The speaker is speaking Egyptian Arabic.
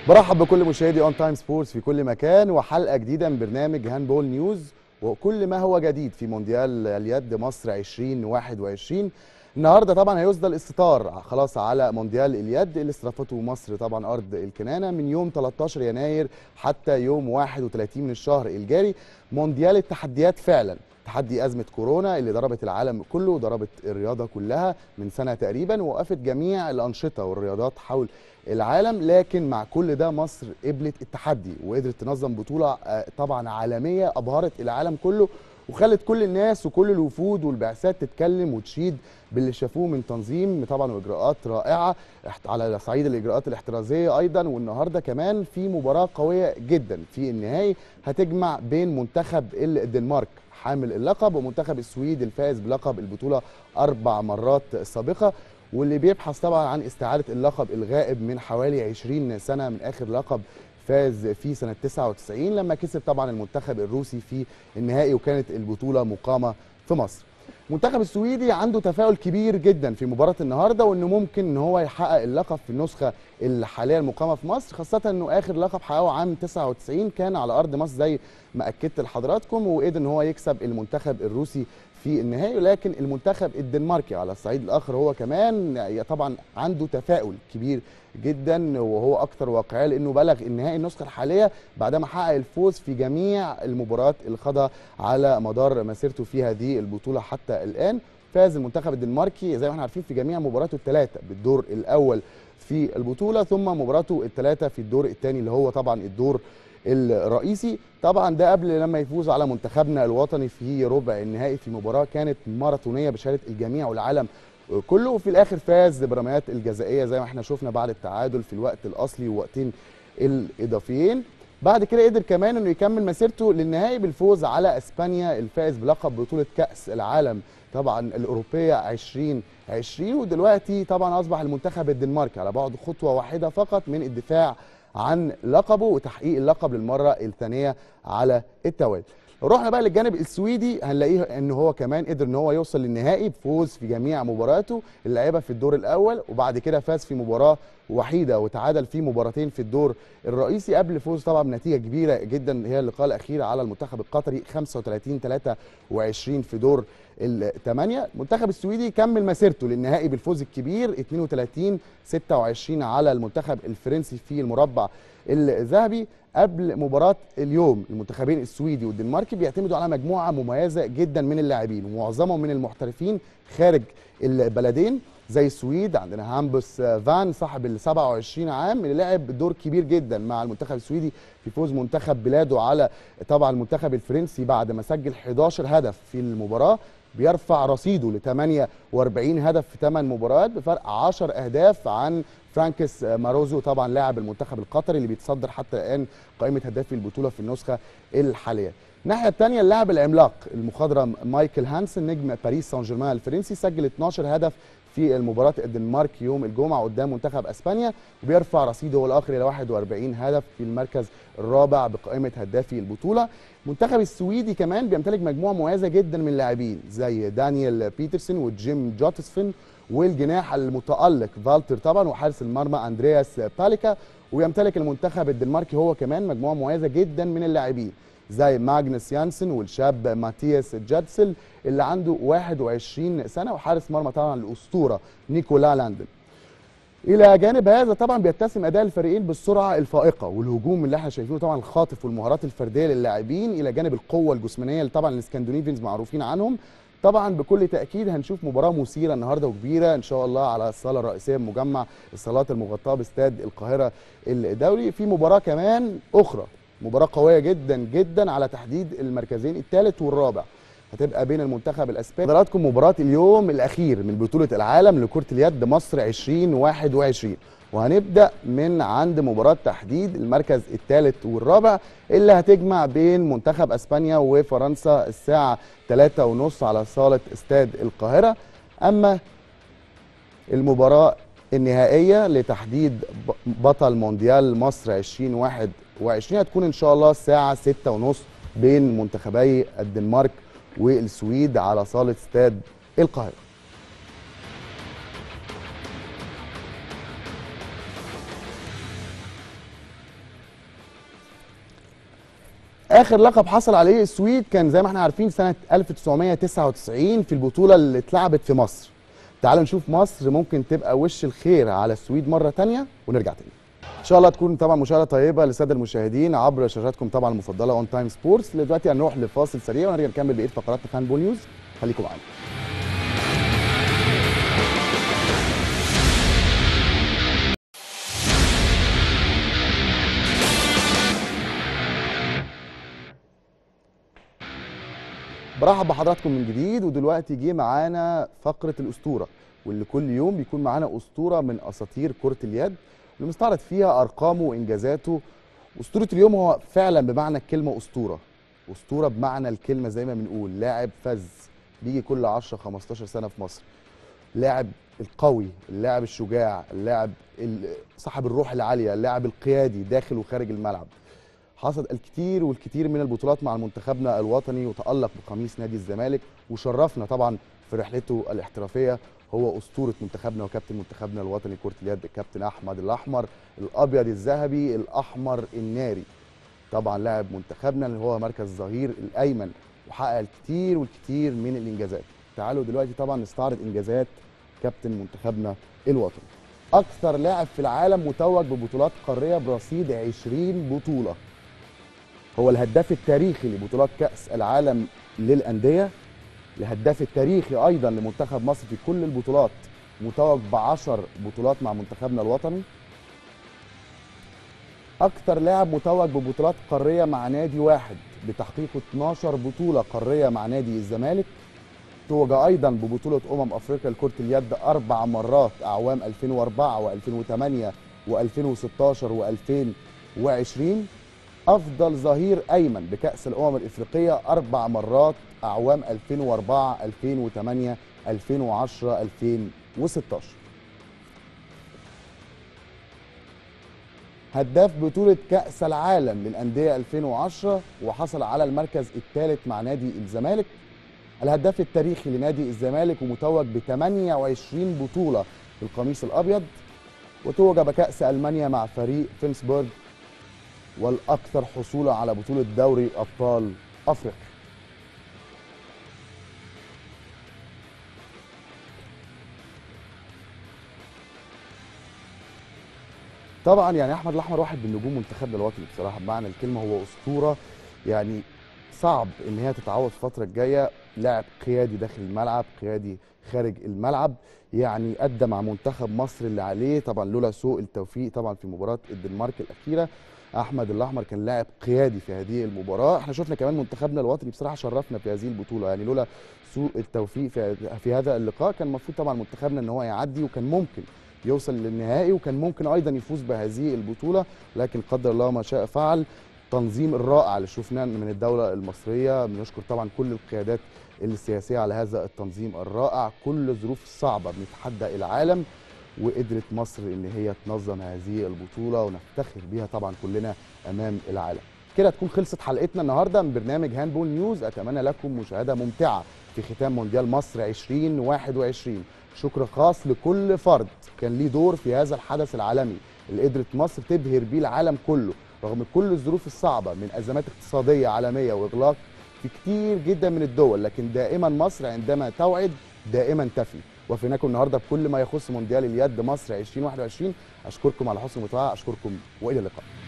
برحب بكل مشاهدي اون تايم سبورتس في كل مكان وحلقه جديده من برنامج هاندبول نيوز وكل ما هو جديد في مونديال اليد مصر 2021 النهارده طبعا هيصدر الستار خلاص على مونديال اليد اللي استضافته مصر طبعا ارض الكنانه من يوم 13 يناير حتى يوم 31 من الشهر الجاري مونديال التحديات فعلا تحدي ازمه كورونا اللي ضربت العالم كله وضربت الرياضه كلها من سنه تقريبا ووقفت جميع الانشطه والرياضات حول العالم لكن مع كل ده مصر قبلت التحدي وقدرت تنظم بطوله طبعا عالميه ابهرت العالم كله وخلت كل الناس وكل الوفود والبعثات تتكلم وتشيد باللي شافوه من تنظيم طبعا واجراءات رائعه على صعيد الاجراءات الاحترازيه ايضا والنهارده كمان في مباراه قويه جدا في النهائي هتجمع بين منتخب الدنمارك حامل اللقب ومنتخب السويد الفائز بلقب البطوله اربع مرات سابقه واللي بيبحث طبعا عن استعاده اللقب الغائب من حوالي 20 سنه من اخر لقب فاز فيه سنه 99 لما كسب طبعا المنتخب الروسي في النهائي وكانت البطوله مقامه في مصر. المنتخب السويدي عنده تفاؤل كبير جدا في مباراه النهارده وانه ممكن ان هو يحقق اللقب في النسخه الحاليه المقامه في مصر خاصه انه اخر لقب حققه عام 99 كان على ارض مصر زي ما اكدت لحضراتكم وقدر ان هو يكسب المنتخب الروسي في النهائي ولكن المنتخب الدنماركي على الصعيد الاخر هو كمان طبعا عنده تفاؤل كبير جدا وهو اكثر واقعيه لانه بلغ النهائي النسخه الحاليه بعدما حقق الفوز في جميع المباريات اللي خاضها على مدار مسيرته في هذه البطوله حتى الان فاز المنتخب الدنماركي زي ما احنا عارفين في جميع مبارياته الثلاثه بالدور الاول في البطوله ثم مباراته الثلاثه في الدور الثاني اللي هو طبعا الدور الرئيسي طبعا ده قبل لما يفوز على منتخبنا الوطني في ربع النهائي في مباراه كانت ماراثونيه بشهاده الجميع والعالم كله وفي الاخر فاز برميات الجزائيه زي ما احنا شفنا بعد التعادل في الوقت الاصلي ووقتين الاضافيين بعد كده قدر كمان انه يكمل مسيرته للنهائي بالفوز على اسبانيا الفائز بلقب بطوله كاس العالم طبعا الاوروبيه 2020 ودلوقتي طبعا اصبح المنتخب الدنماركي على بعد خطوه واحده فقط من الدفاع عن لقبه وتحقيق اللقب للمره الثانيه على التوالي لو رحنا بقى للجانب السويدي هنلاقيه ان هو كمان قدر ان هو يوصل للنهائي بفوز في جميع مبارياته اللي لعبها في الدور الاول وبعد كده فاز في مباراه وحيده وتعادل في مباراتين في الدور الرئيسي قبل الفوز طبعا بنتيجه كبيره جدا هي اللقاء الاخير على المنتخب القطري 35 23 في دور الثمانيه المنتخب السويدي كمل مسيرته للنهائي بالفوز الكبير 32 26 على المنتخب الفرنسي في المربع الذهبي قبل مباراه اليوم المنتخبين السويدي والدنماركي بيعتمدوا على مجموعه مميزه جدا من اللاعبين ومعظمهم من المحترفين خارج البلدين زي السويد عندنا هامبوس فان صاحب ال 27 عام اللي لعب دور كبير جدا مع المنتخب السويدي في فوز منتخب بلاده على طبعا المنتخب الفرنسي بعد ما سجل 11 هدف في المباراه بيرفع رصيده ل 48 هدف في 8 مباريات بفرق 10 اهداف عن فرانكس ماروزو طبعا لاعب المنتخب القطري اللي بيتصدر حتى الان قائمه هدافي البطوله في النسخه الحاليه. الناحيه الثانيه اللاعب العملاق المخضرم مايكل هانسن نجم باريس سان جيرمان الفرنسي سجل 12 هدف في المباراة الدنمارك يوم الجمعة قدام منتخب اسبانيا وبيرفع رصيده هو الاخر الى 41 هدف في المركز الرابع بقائمة هدافي البطولة. المنتخب السويدي كمان بيمتلك مجموعة مميزة جدا من اللاعبين زي دانيال بيترسون وجيم جوتسفين والجناح المتألق فالتر طبعا وحارس المرمى اندرياس باليكا ويمتلك المنتخب الدنماركي هو كمان مجموعة مميزة جدا من اللاعبين زي ماجنس يانسن والشاب ماتياس جادسل اللي عنده 21 سنه وحارس مرمى طبعا الاسطوره نيكولا لاندن. الى جانب هذا طبعا بيتسم اداء الفريقين بالسرعه الفائقه والهجوم اللي احنا شايفينه طبعا الخاطف والمهارات الفرديه للاعبين الى جانب القوه الجسمانيه اللي طبعا الاسكندنافينز معروفين عنهم طبعا بكل تاكيد هنشوف مباراه مثيره النهارده وكبيره ان شاء الله على الصاله الرئيسيه بمجمع الصالات المغطاه باستاد القاهره الدولي في مباراه كمان اخرى مباراه قويه جدا جدا على تحديد المركزين الثالث والرابع هتبقى بين المنتخب الاسباني حضراتكم مباراه اليوم الاخير من بطوله العالم لكره اليد مصر 2021 وهنبدا من عند مباراه تحديد المركز الثالث والرابع اللي هتجمع بين منتخب اسبانيا وفرنسا الساعه 3:30 على صاله استاد القاهره اما المباراه النهائيه لتحديد بطل مونديال مصر 2021 هتكون ان شاء الله الساعه 6:30 بين منتخبي الدنمارك والسويد على صاله استاد القاهره اخر لقب حصل عليه السويد كان زي ما احنا عارفين سنه 1999 في البطوله اللي اتلعبت في مصر تعالوا نشوف مصر ممكن تبقى وش الخير على السويد مره تانية ونرجع تاني ان شاء الله تكون طبعا مشاهده طيبه للساده المشاهدين عبر شاشاتكم طبعا المفضله اون تايم سبورتس دلوقتي هنروح لفاصل سريع ونرجع نكمل بقيه فقراتنا في هاندبول نيوز خليكم معانا برحب بحضراتكم من جديد ودلوقتي جه معانا فقره الاسطوره واللي كل يوم بيكون معانا اسطوره من اساطير كره اليد اللي مستعرض فيها ارقامه وانجازاته اسطوره اليوم هو فعلا بمعنى الكلمه اسطوره اسطوره بمعنى الكلمه زي ما بنقول لاعب فز بيجي كل 10 15 سنه في مصر لاعب القوي اللاعب الشجاع اللاعب ال- صاحب الروح العاليه اللاعب القيادي داخل وخارج الملعب حصد الكثير والكثير من البطولات مع منتخبنا الوطني وتألق بقميص نادي الزمالك وشرفنا طبعا في رحلته الاحترافيه هو اسطوره منتخبنا وكابتن منتخبنا الوطني كره اليد الكابتن احمد الاحمر الابيض الذهبي الاحمر الناري طبعا لاعب منتخبنا اللي هو مركز ظهير الايمن وحقق الكثير والكثير من الانجازات تعالوا دلوقتي طبعا نستعرض انجازات كابتن منتخبنا الوطني اكثر لاعب في العالم متوج ببطولات قاريه برصيد 20 بطوله هو الهداف التاريخي لبطولات كأس العالم للأندية الهداف التاريخي أيضا لمنتخب مصر في كل البطولات متوج بعشر بطولات مع منتخبنا الوطني أكثر لاعب متوج ببطولات قارية مع نادي واحد بتحقيق 12 بطولة قارية مع نادي الزمالك توج أيضا ببطولة أمم أفريقيا لكرة اليد أربع مرات أعوام 2004 و2008 و2016 و2020 افضل ظهير ايمن بكاس الامم الافريقيه اربع مرات اعوام 2004 2008 2010 2016 هداف بطولة كأس العالم للأندية 2010 وحصل على المركز الثالث مع نادي الزمالك الهداف التاريخي لنادي الزمالك ومتوج ب 28 بطولة بالقميص الأبيض وتوج بكأس ألمانيا مع فريق فينسبورغ والاكثر حصولا على بطوله دوري ابطال افريقيا طبعا يعني احمد الاحمر واحد من نجوم منتخبنا الوطني بصراحه بمعنى الكلمه هو اسطوره يعني صعب ان هي تتعوض في الفتره الجايه لاعب قيادي داخل الملعب قيادي خارج الملعب يعني ادى مع منتخب مصر اللي عليه طبعا لولا سوء التوفيق طبعا في مباراه الدنمارك الاخيره احمد الاحمر كان لاعب قيادي في هذه المباراه احنا شفنا كمان منتخبنا الوطني بصراحه شرفنا في هذه البطوله يعني لولا سوء التوفيق في, في هذا اللقاء كان المفروض طبعا منتخبنا ان هو يعدي وكان ممكن يوصل للنهائي وكان ممكن ايضا يفوز بهذه البطوله لكن قدر الله ما شاء فعل التنظيم الرائع اللي شفناه من الدوله المصريه بنشكر طبعا كل القيادات السياسيه على هذا التنظيم الرائع كل الظروف الصعبه بنتحدى العالم وقدرت مصر ان هي تنظم هذه البطوله ونفتخر بيها طبعا كلنا امام العالم كده تكون خلصت حلقتنا النهارده من برنامج هاندبول نيوز اتمنى لكم مشاهده ممتعه في ختام مونديال مصر 2021 شكر خاص لكل فرد كان ليه دور في هذا الحدث العالمي اللي قدرت مصر تبهر بيه العالم كله رغم كل الظروف الصعبه من ازمات اقتصاديه عالميه واغلاق في كتير جدا من الدول لكن دائما مصر عندما توعد دائما تفي وفيناكم النهارده بكل ما يخص مونديال اليد مصر 2021 اشكركم على حسن المتابعه اشكركم والى اللقاء